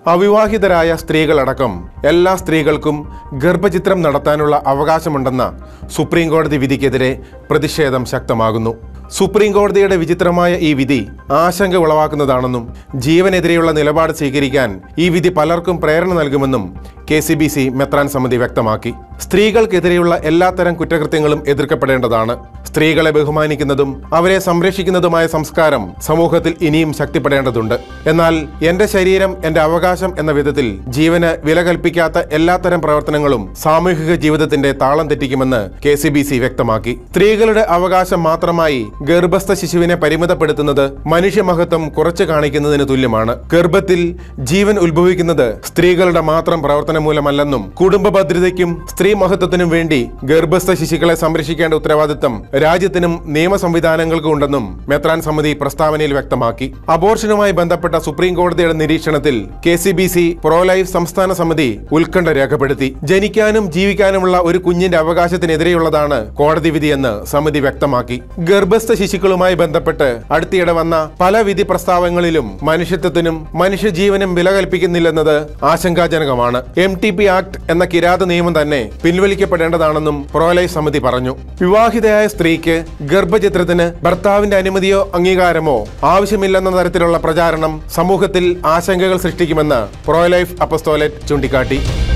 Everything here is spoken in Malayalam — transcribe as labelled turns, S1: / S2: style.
S1: അവിവാഹിതരായ സ്ത്രീകളടക്കം എല്ലാ സ്ത്രീകൾക്കും ഗർഭചിത്രം നടത്താനുള്ള അവകാശമുണ്ടെന്ന സുപ്രീം കോടതി വിധിക്കെതിരെ പ്രതിഷേധം ശക്തമാകുന്നു സുപ്രീം കോടതിയുടെ വിചിത്രമായ ഈ വിധി ആശങ്ക ഉളവാക്കുന്നതാണെന്നും ജീവനെതിരെയുള്ള നിലപാട് സ്വീകരിക്കാൻ ഈ വിധി പലർക്കും പ്രേരണ നൽകുമെന്നും കെ സി ബി സി മെത്രാൻ സമിതി വ്യക്തമാക്കി സ്ത്രീകൾക്കെതിരെയുള്ള എല്ലാത്തരം കുറ്റകൃത്യങ്ങളും എതിർക്കപ്പെടേണ്ടതാണ് സ്ത്രീകളെ ബഹുമാനിക്കുന്നതും അവരെ സംരക്ഷിക്കുന്നതുമായ സംസ്കാരം സമൂഹത്തിൽ ഇനിയും ശക്തിപ്പെടേണ്ടതുണ്ട് എന്നാൽ എന്റെ ശരീരം എന്റെ അവകാശം എന്ന വിധത്തിൽ ജീവന് വില കൽപ്പിക്കാത്ത എല്ലാത്തരം പ്രവർത്തനങ്ങളും സാമൂഹിക ജീവിതത്തിന്റെ താളം തെറ്റിക്കുമെന്ന് കെ സി ബി സി വ്യക്തമാക്കി സ്ത്രീകളുടെ അവകാശം മാത്രമായി ഗർഭസ്ഥ ശിശുവിനെ പരിമിതപ്പെടുത്തുന്നത് മനുഷ്യമഹത്വം കുറച്ചു കാണിക്കുന്നതിന് തുല്യമാണ് ഗർഭത്തിൽ ജീവൻ ഉത്ഭവിക്കുന്നത് സ്ത്രീകളുടെ മാത്രം പ്രവർത്തനം മൂലമല്ലെന്നും കുടുംബ ഭദ്രതയ്ക്കും സ്ത്രീ മഹത്വത്തിനും വേണ്ടി ഗർഭസ്ഥ ശിശുക്കളെ സംരക്ഷിക്കേണ്ട ഉത്തരവാദിത്തം രാജ്യത്തിനും നിയമ സംവിധാനങ്ങൾക്കും ഉണ്ടെന്നും മെത്രാൻ സമിതി പ്രസ്താവനയിൽ വ്യക്തമാക്കി അബോർഷനുമായി ബന്ധപ്പെട്ട സുപ്രീം കോടതിയുടെ നിരീക്ഷണത്തിൽ K C B C pro life സംസ്ഥാന സമിതി ഉത്കണ്ഠ രേഖപ്പെടുത്തി ജനിക്കാനും ജീവിക്കാനുമുള്ള ഒരു കുഞ്ഞിന്റെ അവകാശത്തിനെതിരെയുള്ളതാണ് കോടതി വിധിയെന്ന് സമിതി വ്യക്തമാക്കി ഗർഭസ്ഥ ശിശുക്കളുമായി ബന്ധപ്പെട്ട് അടുത്തിടെ വന്ന പല വിധി പ്രസ്താവങ്ങളിലും മനുഷ്യത്വത്തിനും മനുഷ്യജീവനും വില കൽപ്പിക്കുന്നില്ലെന്നത് ആശങ്കാജനകമാണ് എം ടി പി ആക്ട് എന്ന കിരാത നിയമം തന്നെ പിൻവലിക്കപ്പെടേണ്ടതാണെന്നും പ്രോലൈഫ് സമിതി പറഞ്ഞു വിവാഹിതയായ സ്ത്രീക്ക് ഗർഭചിത്രത്തിന് ഭർത്താവിന്റെ അനുമതിയോ അംഗീകാരമോ ആവശ്യമില്ലെന്ന തരത്തിലുള്ള പ്രചാരണം സമൂഹത്തിൽ ആശങ്കകൾ സൃഷ്ടിക്കുമെന്ന് പ്രോലൈഫ് അപ്പസ്തോലറ്റ് ചൂണ്ടിക്കാട്ടി